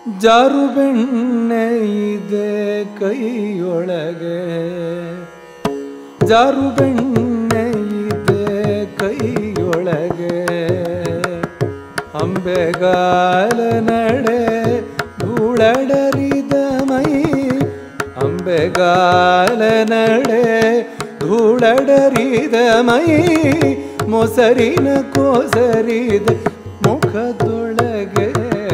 ಜಾರು ಬೆಣ್ಣೆ ಇದೆ ಕೈಯೊಳಗೆ ಜಾರು ಬೆಣ್ಣೆ ಇದೆ ಕೈಯೊಳಗೆ ಅಂಬೆಗಾಲ ನಡೆ ಧೂಳಡರಿದ ಮೈ ಅಂಬೆಗಾಲ ನಡೆ ಧೂಳಡರಿದ ಮೈ ಮೊಸರಿನ ಕೋಸರಿದ ಮುಖದೊಳಗೆ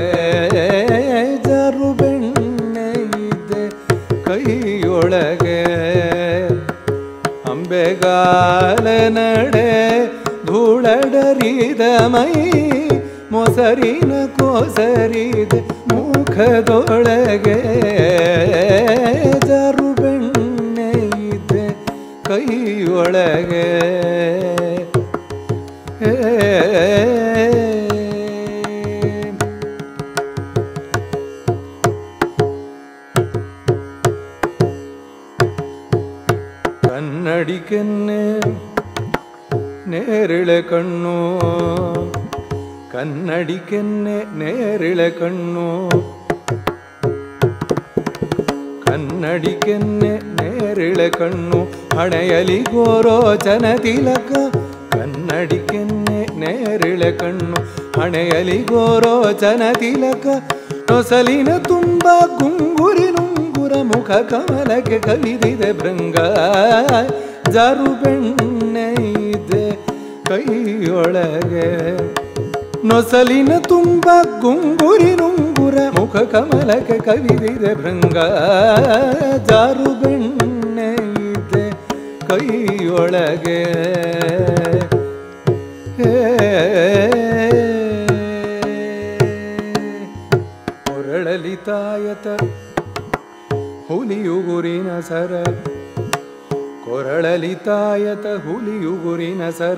ಜಾರು ಬೆಣ್ಣೆ ಇದೆ ಕೈಯೊಳಗೆ ಅಂಬೆಗಾಲ ನಡೆ ಧೂಳಡರಿದ ಮೈ ಮೊಸರಿನ ಕೋಸರಿದ ಮುಖದೊಳಗೆ ಜಾರು ಬೆಣ್ಣೆ ಇದೆ ಕೈಯೊಳಗೆ ಕನ್ನಡಿಕೆನ್ನೆ ನೇರಿಳೆ ಕಣ್ಣು ಕನ್ನಡಿಕೆನ್ನೆ ನೇರಿಳೆ ಕಣ್ಣು ಕನ್ನಡಿಕೆನ್ನೆ ನೇರಿಳೆ ಕಣ್ಣು ಹಣೆಯಲಿ ಗೋರೋಚನ ತಿಲಕ ಕನ್ನಡಿಕೆನ್ನೆ ನೇರಿಳೆ ಕಣ್ಣು ಹಣೆಯಲಿ ಗೋರೋಚನ ತಿಲಕ ನೊಸಲಿನ ತುಂಬ ಗುಂಗುರಿ ನುಂಗುರ ಮುಖ ಕಮಲಕ್ಕೆ ಕಲಿದಿದೆ ಭೃಂಗ ಜಾರು ಬೆಣ್ಣೆ ಇದೆ ಕೈಯೊಳಗೆ ನೊಸಲಿನ ತುಂಬ ಗುಂಗುರಿ ನುಂಗುರ ಮುಖ ಕಮಲಕ್ಕೆ ಕವಿದಿದೆ ಭೃಂಗ ಜಾರು ಬೆಣ್ಣೆ ಇದೆ ಕೈಯೊಳಗೆ ಹೊರಳಲಿ ತಾಯತ ಹುಲಿಯುಗುರಿನ ಸರ ಕೊರಳಲಿ ತಾಯತ ಹುಲಿಯುಗುರಿನ ಸರ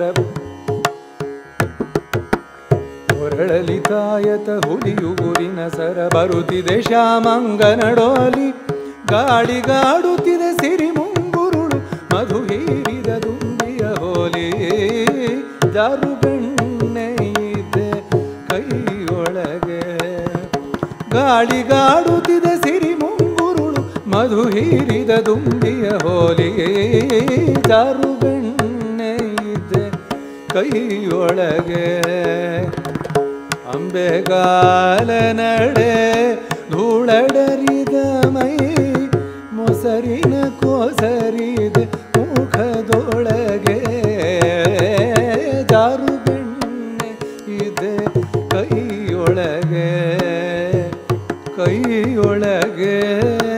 ಹೊರಳಲಿ ತಾಯತ ಹುಲಿಯುಗುರಿನ ಸರ ಬರುತ್ತಿದೆ ಶ್ಯಾಮಂಗನಡೋಲಿ ಗಾಳಿಗಾಡುತ್ತಿದೆ ಸಿರಿ ಮುಂಗುರುಳು ಮಧು ಹೀರಿದ ದುಂಬಿಯ ಹೋಲಿ ಜಾರು ಬೆಣ್ಣೆ ಇದೆ ಕೈಯೊಳಗೆ ಗಾಳಿಗಾಡುತ್ತಿದೆ ಸಿರಿ ಮುಂಗುರುಳು ಮಧು ಹೀರಿದ ದುಂಬಿಯ ಹೋಲಿ ಜಾರು ಬೆಣ್ಣೆ ಇದೆ ಕೈಯೊಳಗೆ ಅಂಬೆಗಾಲ ನಡೆ ಧೂಳಡರಿದ ಮೈ ಮೊಸರಿನ ಕೋಸರಿದ ಮುಖದೊಳಗೆ ಜಾರು ಬೆಣ್ಣೆ ಇದೆ ಕೈಯೊಳಗೆ ಕೈಯೊಳಗೆ